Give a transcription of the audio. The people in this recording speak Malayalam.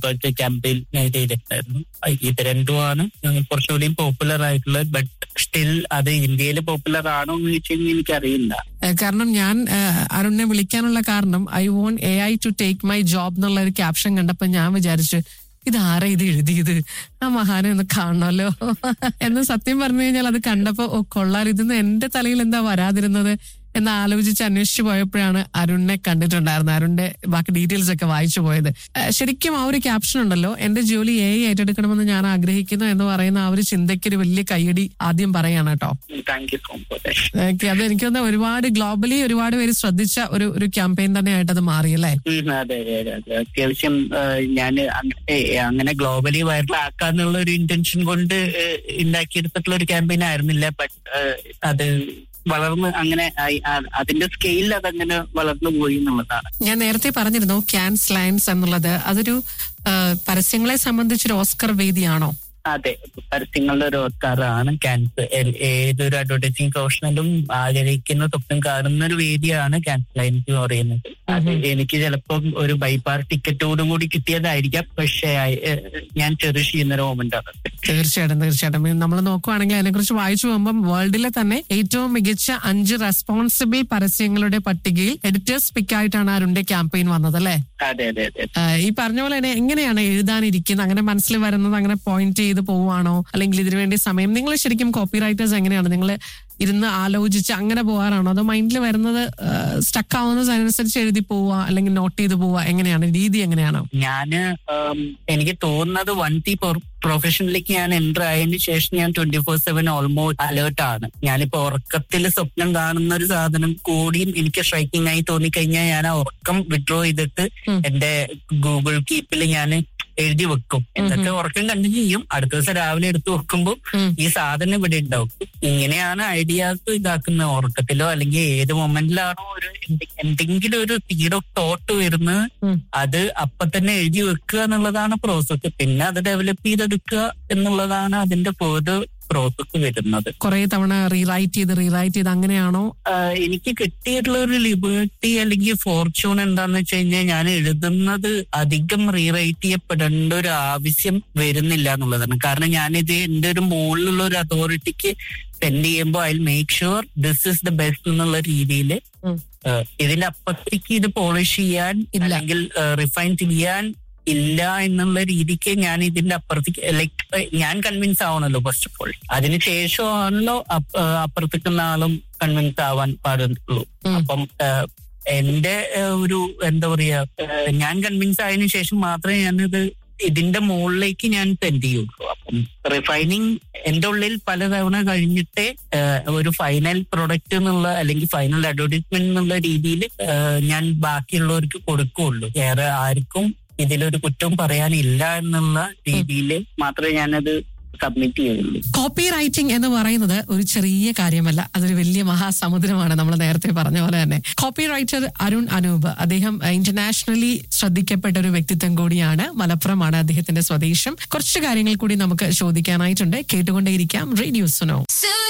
ക്യാമ്പയിൻ ചെയ്തിട്ടുണ്ടായിരുന്നു ഇത് രണ്ടുമാണ് കുറച്ചുകൂടി പോപ്പുലർ ആയിട്ടുള്ളത് ബട്ട് സ്റ്റിൽ അത് ഇന്ത്യയിൽ പോപ്പുലർ ആണോ എന്ന് ചോദിച്ചു കഴിഞ്ഞാൽ എനിക്കറിയില്ല ഏഹ് കാരണം ഞാൻ ഏഹ് അരുണിനെ വിളിക്കാനുള്ള കാരണം I want A I to take my job എന്നുള്ള ഒരു ക്യാപ്ഷൻ കണ്ടപ്പോ ഞാൻ വിചാരിച്ചു ഇത് ആരാ ഇത് എഴുതിയത് ആ മഹാനെ ഒന്ന് കാണണമല്ലോ എന്ന് സത്യം പറഞ്ഞു കഴിഞ്ഞാൽ അത് കണ്ടപ്പോ ഓ കൊള്ളാൽ ഇതൊന്നും എന്റെ തലയിൽ എന്താ വരാതിരുന്നത് എന്ന് ആലോചിച്ച് അന്വേഷിച്ചു പോയപ്പോഴാണ് അരുണിനെ കണ്ടിട്ടുണ്ടായിരുന്നത് അരുണിന്റെ ബാക്കി ഡീറ്റെയിൽസ് ഒക്കെ വായിച്ചു പോയത് ഏഹ് ശരിക്കും ആ ഒരു ക്യാപ്ഷൻ ഉണ്ടല്ലോ എന്റെ ജോലി എ ഐ ഏറ്റെടുക്കണമെന്ന് ഞാൻ ആഗ്രഹിക്കുന്നു എന്ന് പറയുന്ന ആ ഒരു ചിന്തയ്ക്ക് ഒരു വലിയ കൈയടി ആദ്യം പറയാണ് കേട്ടോ thank you so much okay അത് എനിക്ക് തോന്നുന്നു ഒരുപാട് ഗ്ലോബലി ഒരുപാട് പേര് ശ്രദ്ധിച്ച ഒരു ഒരു ക്യാമ്പയിൻ തന്നെയായിട്ട് അത് മാറി അല്ലേ ഉം, അതെ അതെ അതെ അതെ അത്യാവശ്യം ഞാൻ അങ്ങനെ അങ്ങനെ ഗ്ലോബലി വൈറലാക്കാന്നുള്ള ഒരു ഇന്റൻഷൻ കൊണ്ട് ഏഹ്, ഉണ്ടാക്കിയെടുത്തിട്ടുള്ള ഒരു ക്യാമ്പയിൻ ആയിരുന്നില്ല ബട്ട് അത് വളർന്ന് അങ്ങനെ ആയി. ആ- അതിന്റെ സ്കെയിലിൽ അതങ്ങനെ വളർന്നു പോയി എന്നുള്ളതാണ് ഞാൻ നേരത്തെ പറഞ്ഞിരുന്നു ക്യാൻസ് ലൈൻസ് എന്നുള്ളത് അതൊരു ആ, പരസ്യങ്ങളെ സംബന്ധിച്ചൊരു ഓസ്കർ വേദിയാണോ അതെ പരസ്യങ്ങളുടെ ഒരു ഓസ്കാറാണ് ക്യാൻസർ ഏതൊരു അഡ്വർടൈസിങ് പ്രൊഫഷണലും ആഗ്രഹിക്കുന്ന സ്വപ്നം കാണുന്ന ഒരു വേദിയാണ് ക്യാൻസർ ലൈൻസ് എന്ന് പറയുന്നത് അത് എനിക്ക് ചിലപ്പം ഒരു ബൈപ്പാർ ടിക്കറ്റോടും കൂടി കിട്ടിയതായിരിക്കാം പക്ഷേ ഏഹ്, ഞാൻ ചെറിഷ് ചെയ്യുന്ന ഒരു മൊമെന്റ് ആണ് തീർച്ചയായിട്ടും തീർച്ചയായിട്ടും നമ്മൾ നോക്കുവാണെങ്കിൽ അതിനെക്കുറിച്ച് വായിച്ചു പോകുമ്പോൾ വേൾഡിലെ തന്നെ ഏറ്റവും മികച്ച അഞ്ച് റെസ്പോൺസിബിൾ പരസ്യങ്ങളുടെ പട്ടികയിൽ എഡിറ്റേഴ്സ് പിക്ക് ആയിട്ടാണ് അരുണിന്റെ ക്യാമ്പയിൻ വന്നത് അല്ലേ അതെ അതെ അതെ ആ, ഈ പറഞ്ഞ പോലെ തന്നെ എങ്ങനെയാണ് എഴുതാനിരിക്കുന്നത് അങ്ങനെ മനസ്സിൽ വരുന്നത് അങ്ങനെ പോയിന്റ് ചെയ്ത് പോവാണോ അല്ലെങ്കിൽ ഇതിനു വേണ്ടി സമയം നിങ്ങൾ ശരിക്കും കോപ്പി റൈറ്റേഴ്സ് എങ്ങനെയാണ് നിങ്ങൾ ഇരുന്ന് ആലോചിച്ച് അങ്ങനെ പോകാറാണോ അതോ മൈൻഡിൽ വരുന്നത് സ്റ്റക്ക് ആവുന്നതനുസരിച്ച് എഴുതി പോവുക അല്ലെങ്കിൽ നോട്ട് ചെയ്ത് പോവുക എങ്ങനെയാണ് രീതി എങ്ങനെയാണ് ഞാന് ഉം, എനിക്ക് തോന്നുന്നത് വൺ തി പ്രൊഫഷനിലേക്ക് ഞാൻ എൻ്റർ ആയതിനു ശേഷം ഞാൻ twenty four seven almost alert ആണ് ഞാനിപ്പോ ഉറക്കത്തിൽ സ്വപ്നം കാണുന്ന ഒരു സാധനം കൂടിയും എനിക്ക് സ്ട്രൈക്കിംഗ് ആയി തോന്നിക്കഴിഞ്ഞാൽ ഞാൻ ആ ഉറക്കം വിഡ്രോ ചെയ്തിട്ട് ഉം. എന്റെ ഗൂഗിൾ കീപ്പിൽ ഞാൻ എഴുതി വെക്കും എന്നിട്ട് ഉറക്കം കണ്ടിന്യൂ ചെയ്യും അടുത്ത ദിവസം രാവിലെ എടുത്ത് വെക്കുമ്പോൾ ഉം. ഈ സാധനം ഇവിടെ ഉണ്ടാവും ഇങ്ങനെയാണ് ഐഡിയാസ് ഇതാക്കുന്നത് ഉറക്കത്തിലോ അല്ലെങ്കിൽ ഏത് മൊമെന്റിലാണോ ഒരു എന്തെ- എന്തെങ്കിലും ഒരു സീഡ് ഓഫ് തോട്ട് വരുന്നത് ഉം. അത് അപ്പൊ തന്നെ എഴുതി വെക്കുക എന്നുള്ളതാണ് പ്രോസസ്സ് പിന്നെ അത് ഡെവലപ്പ് ചെയ്തെടുക്കുക എന്നുള്ളതാണ് അതിന്റെ ഫേർദർ പ്രോസസ്സ് വരുന്നത് കുറെ തവണ റീറൈറ്റ് ചെയ്ത് റീറൈറ്റ് ചെയ്ത് അങ്ങനെയാണോ ആഹ് എനിക്ക് കിട്ടിയിട്ടുള്ള ഒരു ലിബർട്ടി അല്ലെങ്കിൽ ഫോർച്യൂൺ എന്താന്ന് വെച്ച് കഴിഞ്ഞാൽ ഞാൻ എഴുതുന്നത് അധികം റീറൈറ്റ് ചെയ്യപ്പെടേണ്ട ഒരു ആവശ്യം വരുന്നില്ല എന്നുള്ളതാണ് കാരണം ഞാനിത് എന്റെ ഒരു മുകളിലുള്ള ഒരു അതോറിറ്റിക്ക് സെൻഡ് ചെയ്യുമ്പോൾ I make sure this is the best എന്നുള്ള രീതിയിൽ ഉം. ഇതിന്റെ അപ്പുറത്തേക്ക് ഇത് പോളിഷ് ചെയ്യാൻ ഇല്ല. അല്ലെങ്കിൽ റിഫൈൻ ചെയ്യാൻ ഇല്ല എന്നുള്ള രീതിക്ക് ഞാൻ ഇതിന്റെ അപ്പുറത്തേക്ക് ലൈക്ക് ഞാൻ കൺവിൻസ് ആവണല്ലോ ഫസ്റ്റ് ഓഫ് ഓൾ അതിനുശേഷമാണല്ലോ അപ്പ- ആ, അപ്പുറത്തേക്കുന്ന ആളും കൺവിൻസ് ആവാൻ പാടുള്ളൂ ഉം. അപ്പം ആ, എന്റെ ആ, ഒരു എന്താ പറയാ ആ, ഞാൻ കൺവിൻസ് ആയതിനു ശേഷം മാത്രമേ ഞാനിത് ഇതിന്റെ മുകളിലേക്ക് ഞാൻ സെൻഡ് ചെയ്യുള്ളൂ അപ്പം റിഫൈനിങ് എന്റെ ഉള്ളിൽ പലതവണ കഴിഞ്ഞിട്ടേ ആ, ഒരു ഫൈനൽ പ്രൊഡക്റ്റ് എന്നുള്ള അല്ലെങ്കിൽ ഫൈനൽ അഡ്വർടൈസ്മെന്റ് എന്നുള്ള രീതിയിൽ ഞാൻ ബാക്കിയുള്ളവർക്ക് കൊടുക്കുകയുള്ളൂ വേറെ ആർക്കും ഇതിലൊരു കുറ്റവും പറയാനില്ല എന്നുള്ള രീതിയിൽ മാത്രമേ ഞാനത് സബ്മിറ്റ് ചെയ്യുള്ളൂ കോപ്പി റൈറ്റിംഗ് എന്ന് പറയുന്നത് ഒരു ചെറിയ കാര്യമല്ല അതൊരു വലിയ മഹാസമുദ്രമാണ് നമ്മൾ നേരത്തെ പറഞ്ഞ പോലെ തന്നെ കോപ്പി റൈറ്റർ അരുൺ അനൂപ് അദ്ദേഹം ഇന്റർനാഷണലി ശ്രദ്ധിക്കപ്പെട്ട ഒരു വ്യക്തിത്വം കൂടിയാണ് മലപ്പുറമാണ് അദ്ദേഹത്തിന്റെ സ്വദേശം കുറച്ച് കാര്യങ്ങൾ കൂടി നമുക്ക് ചോദിക്കാനായിട്ടുണ്ട് കേട്ടുകൊണ്ടേയിരിക്കാം റേഡിയോ സുനോ Soon